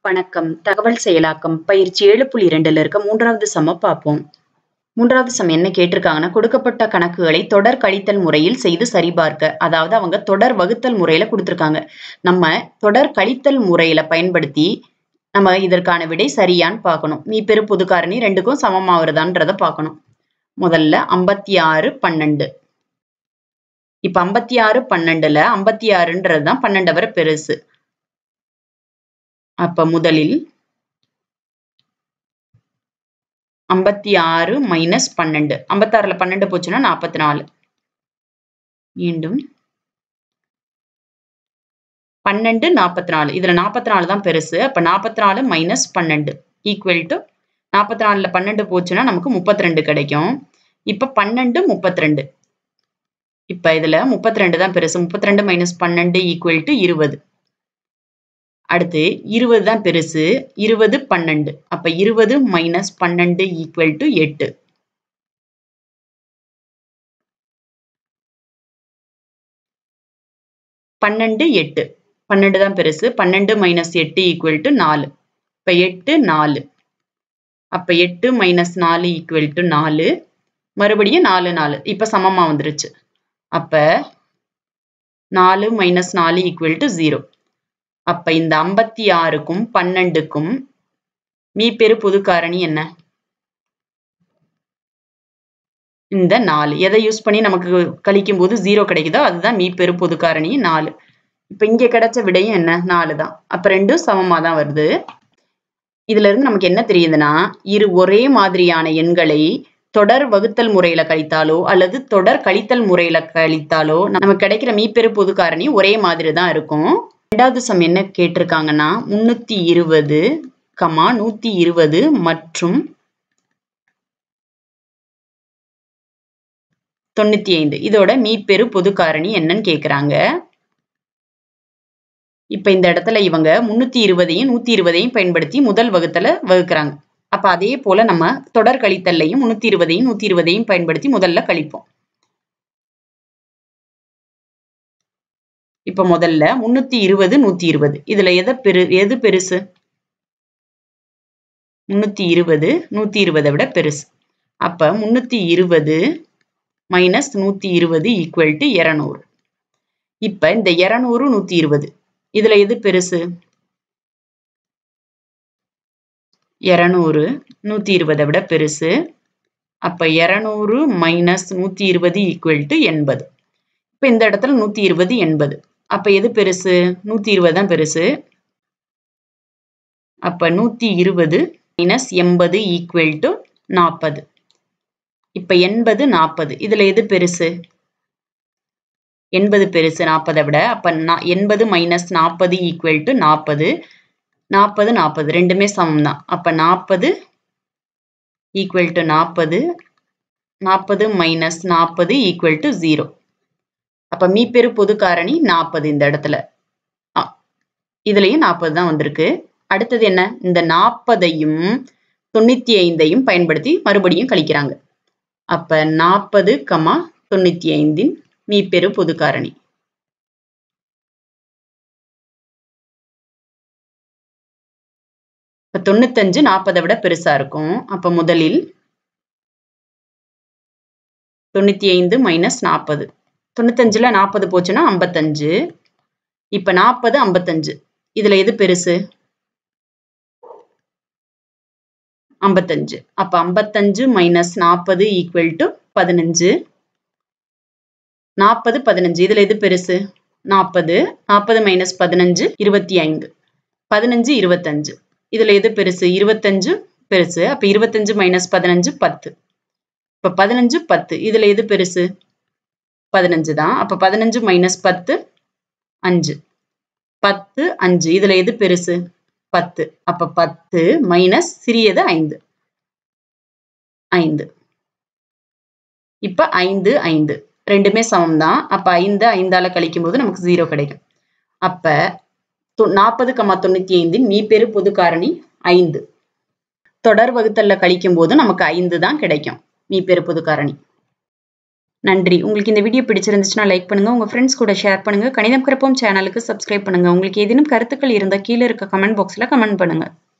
வணக்கம் தகவல் செயலாக்கம் பயிற்சி ஏழு புள்ளி இரண்டுல இருக்க மூன்றாவது சம பார்ப்போம் மூன்றாவது சம் என்ன கேட்டிருக்காங்கன்னா கொடுக்கப்பட்ட கணக்குகளை தொடர் கழித்தல் முறையில் செய்து சரிபார்க்க அதாவது அவங்க தொடர் வகுத்தல் முறையில கொடுத்திருக்காங்க நம்ம தொடர் கழித்தல் முறையில பயன்படுத்தி நம்ம இதற்கான விடை சரியான்னு பார்க்கணும் மீ பெரு பொது காரணி ரெண்டுக்கும் சமமா வருதான்றத பார்க்கணும் முதல்ல ஐம்பத்தி ஆறு பன்னெண்டு இப்ப ஐம்பத்தி ஆறு பன்னெண்டுல ஐம்பத்தி ஆறுன்றது தான் பன்னெண்டை விட பெருசு அப்ப முதலில் ஐம்பத்தி ஆறு மைனஸ் பன்னெண்டு ஐம்பத்தாறுல பன்னெண்டு போச்சுன்னா நாற்பத்தி நாலு மீண்டும் பன்னெண்டு நாற்பத்தி நாலு இதுல நாற்பத்தி நாலு தான் பெருசு அப்ப நாற்பத்தி நாலு மைனஸ் பன்னெண்டு ஈக்குவல் டு நாற்பத்தி நாலுல பன்னெண்டு போச்சுன்னா நமக்கு முப்பத்தி ரெண்டு கிடைக்கும் இப்ப பன்னெண்டு முப்பத்தி ரெண்டு இப்ப இதுல முப்பத்தி ரெண்டு தான் பெருசு முப்பத்தி ரெண்டு மைனஸ் பன்னெண்டு ஈக்குவல் டு இருபது அடுத்து இருபது தான் பெருசு இருபது பன்னெண்டு அப்ப இருபது மைனஸ் பன்னெண்டு ஈக்குவல் டு எட்டு பன்னெண்டு எட்டு பன்னெண்டு தான் பெருசு பன்னெண்டு மைனஸ் எட்டு ஈக்குவல் டு நாலு இப்ப எட்டு நாலு அப்ப எட்டு மைனஸ் நாலு ஈக்குவல் டு நாலு மறுபடியும் நாலு நாலு இப்ப சமமா வந்துருச்சு அப்ப நாலு மைனஸ் நாலு ஈக்குவல் டு ஜீரோ அப்ப இந்த ஐம்பத்தி ஆறுக்கும் பன்னெண்டுக்கும் மீ பெரு பொது காரணி என்ன இந்த நாலு எதை யூஸ் பண்ணி நமக்கு கழிக்கும் போது ஜீரோ கிடைக்குதோ அதுதான் மீ பெரு பொது காரணி நாலு இப்ப இங்க கிடைச்ச விடையும் என்ன நாலு தான் அப்ப ரெண்டும் சமமா தான் வருது இதுல இருந்து நமக்கு என்ன தெரியுதுன்னா இரு ஒரே மாதிரியான எண்களை தொடர் வகுத்தல் முறையில கழித்தாலோ அல்லது தொடர் கழித்தல் முறையில கழித்தாலோ நமக்கு கிடைக்கிற மீப்பெரு பொது காரணி ஒரே மாதிரி தான் இருக்கும் ரெண்டாவது சம் என்ன கேட்டிருக்காங்கன்னா முன்னூத்தி இருபது கமா நூத்தி இருபது மற்றும் தொண்ணூத்தி ஐந்து இதோட மீப்பெரு பொது காரணி என்னன்னு கேக்குறாங்க இப்ப இந்த இடத்துல இவங்க முன்னூத்தி இருபதையும் நூத்தி இருபதையும் பயன்படுத்தி முதல் வகுத்தல வகுக்கிறாங்க அப்ப அதே போல நம்ம தொடர் கழித்தல்லையும் முன்னூத்தி இருபதையும் நூத்தி இருபதையும் பயன்படுத்தி முதல்ல கழிப்போம் இப்ப முதல்ல முன்னூத்தி இருபது நூத்தி இருபது இதுல எதை பெரு எது பெருசு முன்னூத்தி இருபது நூத்தி இருபதை விட பெருசு அப்ப முன்னூத்தி இருபது மைனஸ் நூத்தி இருபது ஈக்குவல் டு இருநூறு இப்ப இந்த இருநூறு நூத்தி இருபது இதுல எது பெருசு இருநூறு நூத்தி இருபதை விட பெருசு அப்ப இருநூறு மைனஸ் நூத்தி இருபது ஈக்குவல் டு எண்பது இப்ப இந்த இடத்துல நூத்தி இருபது எண்பது அப்ப எது பெருசு நூத்தி இருபது தான் பெருசு அப்ப நூத்தி இருபது மைனஸ் எண்பது ஈக்குவல் டு நாற்பது இப்ப எண்பது நாற்பது இதுல எது பெருசு எண்பது பெருசு நாற்பதை விட அப்ப எண்பது மைனஸ் நாற்பது ஈக்குவல் டு நாற்பது நாற்பது நாற்பது ரெண்டுமே சமம் தான் அப்ப நாற்பது ஈக்குவல் டு நாற்பது நாற்பது மைனஸ் நாற்பது ஈக்குவல் டு ஜீரோ அப்ப மீப்பெரு பொது காரணி நாற்பது இந்த இடத்துல இதுலயும் நாற்பது தான் வந்திருக்கு அடுத்தது என்ன இந்த நாற்பதையும் தொண்ணூத்தி ஐந்தையும் பயன்படுத்தி மறுபடியும் கழிக்கிறாங்க அப்ப நாற்பது கமா தொண்ணூத்தி ஐந்தின் மீப்பெரு பொது காரணி இப்ப தொண்ணூத்தஞ்சு நாற்பதை விட பெருசா இருக்கும் அப்ப முதலில் தொண்ணூத்தி ஐந்து மைனஸ் நாற்பது தொண்ணூத்தஞ்சுல நாற்பது போச்சுன்னா ஐம்பத்தஞ்சு இப்ப நாற்பது ஐம்பத்தஞ்சு இதுல எது பெருசு ஐம்பத்தஞ்சு அப்ப ஐம்பத்தஞ்சு மைனஸ் நாற்பது ஈக்குவல் டு பதினஞ்சு நாற்பது பதினஞ்சு இதுல எது பெருசு நாற்பது நாற்பது மைனஸ் பதினஞ்சு இருபத்தி ஐந்து பதினஞ்சு இருபத்தஞ்சு இதுல எது பெருசு இருபத்தஞ்சு பெருசு அப்ப இருபத்தஞ்சு மைனஸ் பதினஞ்சு பத்து இப்ப பதினஞ்சு பத்து இதுல எது பெருசு பதினஞ்சு தான் அப்ப பதினஞ்சு மைனஸ் பத்து அஞ்சு பத்து அஞ்சு இதுல எது பெருசு பத்து அப்ப பத்து மைனஸ் சிறியது ஐந்து ஐந்து இப்ப ஐந்து ஐந்து ரெண்டுமே சமம் தான் அப்ப ஐந்து ஐந்தால கழிக்கும் போது நமக்கு ஜீரோ கிடைக்கும் அப்ப நாற்பது கமா தொண்ணூத்தி ஐந்தின் மீ பெரு பொது காரணி ஐந்து தொடர் வகுத்தல்ல கழிக்கும் போது நமக்கு ஐந்து தான் கிடைக்கும் மீ பெரு பொது காரணி நன்றி உங்களுக்கு இந்த வீடியோ பிடிச்சிருந்துச்சுன்னா லைக் பண்ணுங்க உங்க ஃப்ரெண்ட்ஸ் கூட ஷேர் பண்ணுங்க கணிதம் கற்போம் சேனலுக்கு சப்ஸ்கிரைப் பண்ணுங்க உங்களுக்கு ஏதேனும் கருத்துக்கள் இருந்தால் கீழே இருக்க கமெண்ட் பாக்ஸ்ல கமெண்ட் பண்ணுங்க